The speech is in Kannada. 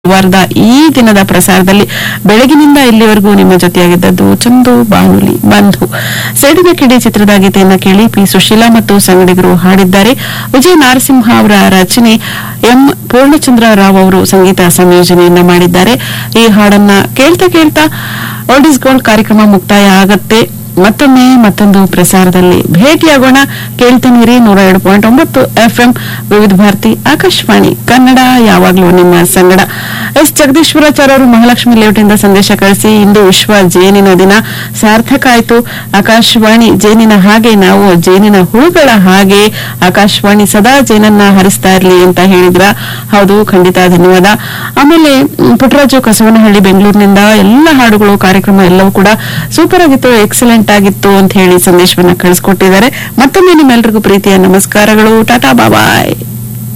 ವಾರದ ಈ ದಿನದ ಪ್ರಸಾರದಲ್ಲಿ ಬೆಳಗಿನಿಂದ ಇಲ್ಲಿವರೆಗೂ ನಿಮ್ಮ ಜೊತೆಯಾಗಿದ್ದದ್ದು ಚಂದು ಬಾನುಲಿ ಬಂಧು ಸೇಡಿನ ಕಿಡಿ ಚಿತ್ರದ ಗೀತೆಯನ್ನ ಕೇಳಿ ಪಿ ಸುಶೀಲಾ ಮತ್ತು ಸಂಗಡಿಗರು ಹಾಡಿದ್ದಾರೆ ವಿಜಯ ನರಸಿಂಹ ಅವರ ರಚನೆ ಎಂ ಪೂರ್ಣಚಂದ್ರ ರಾವ್ ಅವರು ಸಂಗೀತ ಸಂಯೋಜನೆಯನ್ನ ಮಾಡಿದ್ದಾರೆ ಈ ಹಾಡನ್ನ ಕೇಳ್ತಾ ಕೇಳ್ತಾ ಓಲ್ಡ್ ಇಸ್ ಗೋಲ್ಡ್ ಕಾರ್ಯಕ್ರಮ ಮುಕ್ತಾಯ ಆಗತ್ತೆ ಮತ್ತೊಮ್ಮೆ ಮತ್ತೊಂದು ಪ್ರಸಾರದಲ್ಲಿ ಭೇಟಿಯಾಗೋಣ ಕೇಳ್ತಾನಿರಿ ನೂರ ಎರಡು ಪಾಯಿಂಟ್ ಒಂಬತ್ತು ಎಫ್ಎಂ ವಿವಿಧ ಭಾರತಿ ಆಕಾಶವಾಣಿ ಕನ್ನಡ ಯಾವಾಗಲೂ ನಿಮ್ಮ ಸಂಗಡ ಎಸ್ ಜಗದೀಶ್ವರಾಚಾರ್ಯ ಅವರು ಮಹಾಲಕ್ಷ್ಮಿ ಲೇಔಟಿಂದ ಸಂದೇಶ ಕಳಿಸಿ ಇಂದು ವಿಶ್ವ ಜೇನಿನ ದಿನ ಸಾರ್ಥಕ ಆಯ್ತು ಆಕಾಶವಾಣಿ ಜೇನಿನ ಹಾಗೆ ನಾವು ಜೇನಿನ ಹುಳುಗಳ ಹಾಗೆ ಆಕಾಶವಾಣಿ ಸದಾ ಜೇನನ್ನ ಹರಿಸ್ತಾ ಇರ್ಲಿ ಅಂತ ಹೇಳಿದ್ರ ಹೌದು ಖಂಡಿತ ಧನ್ಯವಾದ ಆಮೇಲೆ ಮ್, ಪುಟ್ಟರಾಜು ಕಸವನಹಳ್ಳಿ ಬೆಂಗಳೂರಿನಿಂದ ಎಲ್ಲ ಹಾಡುಗಳು ಕಾರ್ಯಕ್ರಮ ಎಲ್ಲವೂ ಕೂಡ ಸೂಪರ್ ಆಗಿತ್ತು ಎಕ್ಸಲೆಂಟ್ ಆಗಿತ್ತು ಅಂತ ಹೇಳಿ ಸಂದೇಶವನ್ನ ಕಳಿಸ್ಕೊಟ್ಟಿದ್ದಾರೆ ಮತ್ತೊಮ್ಮೆ ನಿಮ್ಮೆಲ್ಲರಿಗೂ ಪ್ರೀತಿಯ ನಮಸ್ಕಾರಗಳು ಟಾಟಾ ಬಾಬಾಯ್